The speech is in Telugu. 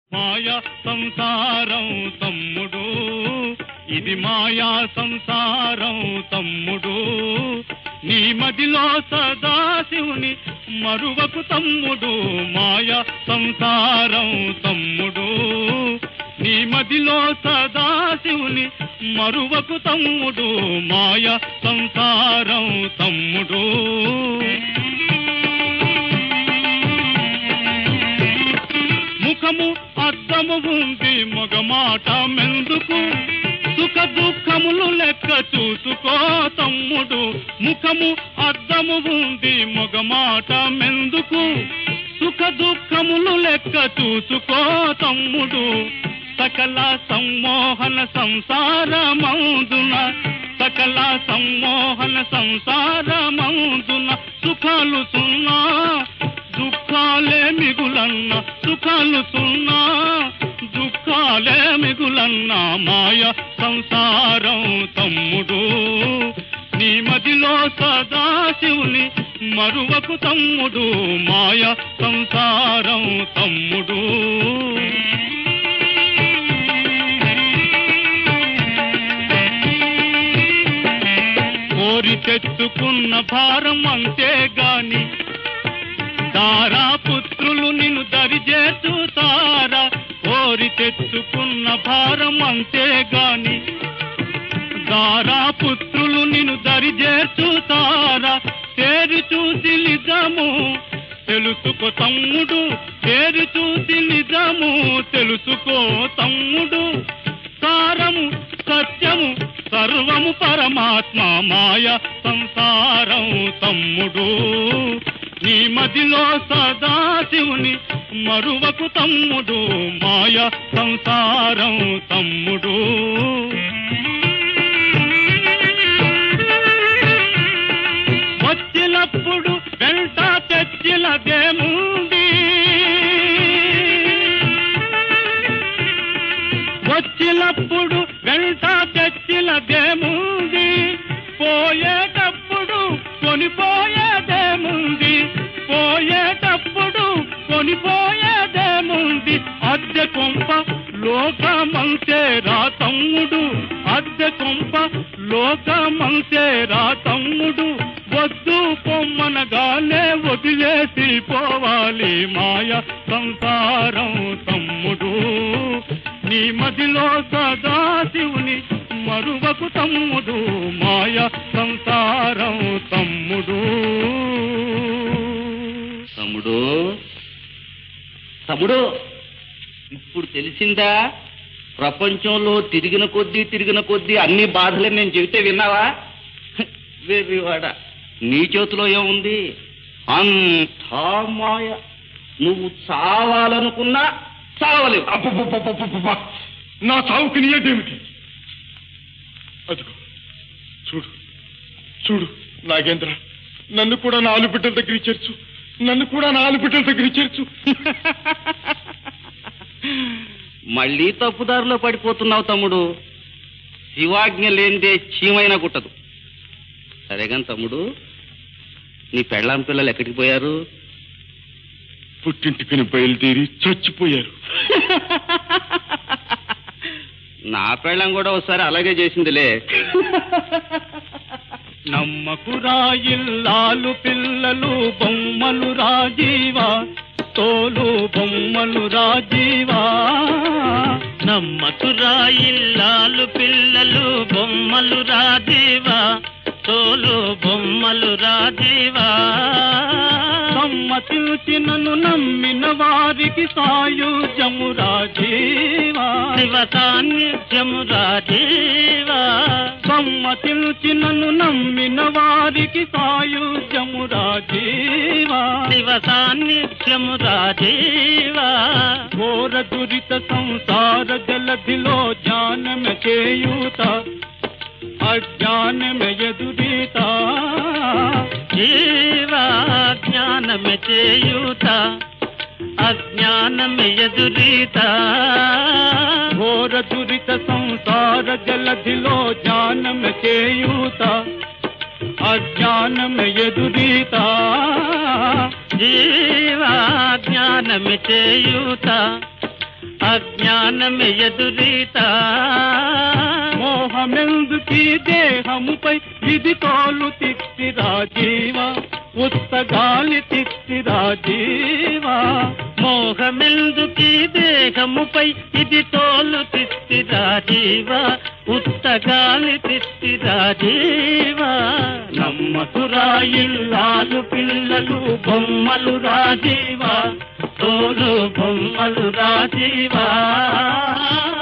మాయా సంసారం తమ్ముడు ఇది మాయా సంసారం తమ్ముడు నీ మదిలో సదాశివుని మరువకు తమ్ముడు మాయా సంసారం తమ్ముడు నీ మదిలో సదాశివుని మరువకు తమ్ముడు మాయా సంసారం తమ్ముడు ముఖము అద్దము ఉంది మగమాట మెందుకు సుఖ దుఃఖములు లెక్క చూసుకో తమ్ముడు ముఖము అద్దము ఉంది మగమాట మెందుకు సుఖ దుఃఖములు లెక్క చూసుకో తమ్ముడు సకల సమ్మోహన సంసారమందున సకల సమ్మోహన సంసారమందున సుఖాలు సున్నా దుఃఖాలే మిగులన్న సుఖాలు సున్నా దుఃఖాలే మిగులన్న మాయ సంసారం తమ్ముడు నీ మదిలో సదాశివుని మరువకు తమ్ముడు మాయ సంసారం తమ్ముడు కోరి తెచ్చుకున్న భారం అంతేగాని తారా పుత్రులు నిన్ను దరిచేచుతారా కోరి తెచ్చుకున్న భారం అంతేగాని దారా పుత్రులు నిన్ను దరిచేచుతారా తేరి చూసి నిజము తెలుసుకో తమ్ముడు తేరి చూసి నిజము తెలుసుకో తమ్ముడు సారము సత్యము సర్వము పరమాత్మ మాయ సంసారం తమ్ముడు నీ మదిలో సదాశివుని మరువకు తమ్ముడు మాయ సంసారం తమ్ముడు వచ్చినప్పుడు వెంట తెచ్చినదేముంది వచ్చినప్పుడు వెంట తెచ్చినదేముంది పోయేటప్పుడు కొనిపోయేదేముంది పోయేటప్పుడు కొనిపోయేదేముంది అద్దె కొంప లోకమంతే రా తమ్ముడు అద్దె కొంప లోకమంతే రా తమ్ముడు వద్దు పొమ్మనగానే వదిలేసి పోవాలి మాయ సంసారం తమ్ముడు నీ మదిలో సదాశివుని మరువకు తమ్ముడు మాయ సంసారం తమ్ముడు తమ్ముడు తమ్ముడు ఇప్పుడు తెలిసిందా ప్రపంచంలో తిరిగిన కొద్దీ తిరిగిన కొద్దీ అన్ని బాధలే నేను చెబితే విన్నావా వెర్రివాడ నీ చేతిలో ఏముంది అంతా మాయ నువ్వు చావాలనుకున్నా చావలేవు అబ్బబ్బబ్బబ్బబ్బబ్బ! నా చావుకి నీయేంటి అదిగో చూడు చూడు నాగేంద్ర నన్ను కూడా నా ఆలుబిడ్డల దగ్గర చేర్చు నన్ను కూడా నా ఆలుబిడ్డల దగ్గర చేర్చు మళ్ళీ తప్పుదారిలో పడిపోతున్నావు తమ్ముడు శివాజ్ఞ లేనిదే చీమైనా కుట్టదు సరేగాని తమ్ముడు నీ పెళ్ళాం పిల్లలు ఎక్కడికి పోయారు పుట్టింటికని బయలుదేరి చచ్చిపోయారు నా పెళ్ళం కూడా ఒకసారి అలాగే చేసిందిలే నమ్మకురా ఇల్లాలు పిల్లలు బొమ్మలు రాజీవా తోలు బొమ్మలు రాజీవా నమ్మకురా ఇల్లాలు పిల్లలు బొమ్మలు రాజీవా తోలు బొమ్మలు రాజీవా సమ్మతించినను నమ్మిన వారికి సాయుజము రాజీవా శివ సాన్నిధ్యము రాజీవా సమ్మతించినను నమ్మిన వారికి సాయుజము రాజీవా శివ సాన్నిధ్యము రాజీవా ఘోర దురిత సంసార జలధిలో జ్ఞానమ చేయూత అజ్ఞానమ ఎదురీత జీవా జ్ఞానమ చేయూత అజ్ఞానమ ఎదురీత ఘోర దురిత సంసార జలధిలో జ్ఞానమ చేయూత అజ్ఞానం ఎదురీత జీవా జ్ఞానం చేయూత అజ్ఞానమే ఎదురీత మోహమెందుకీ దేహముపై ఇది తోలు తిత్తి రాజీవ ఉత్తగాలి తిత్తి రాజీవ మోహమెందుకీ దేహముపై ఇది తోలు తిత్తి రాజీవ ఉత్తగాలి తిత్తి రాజీవ నమ్మతురా ఇల్లాలు పిల్లలు బొమ్మలు రాజీవ తోలు బొమ్మలు రాజీవా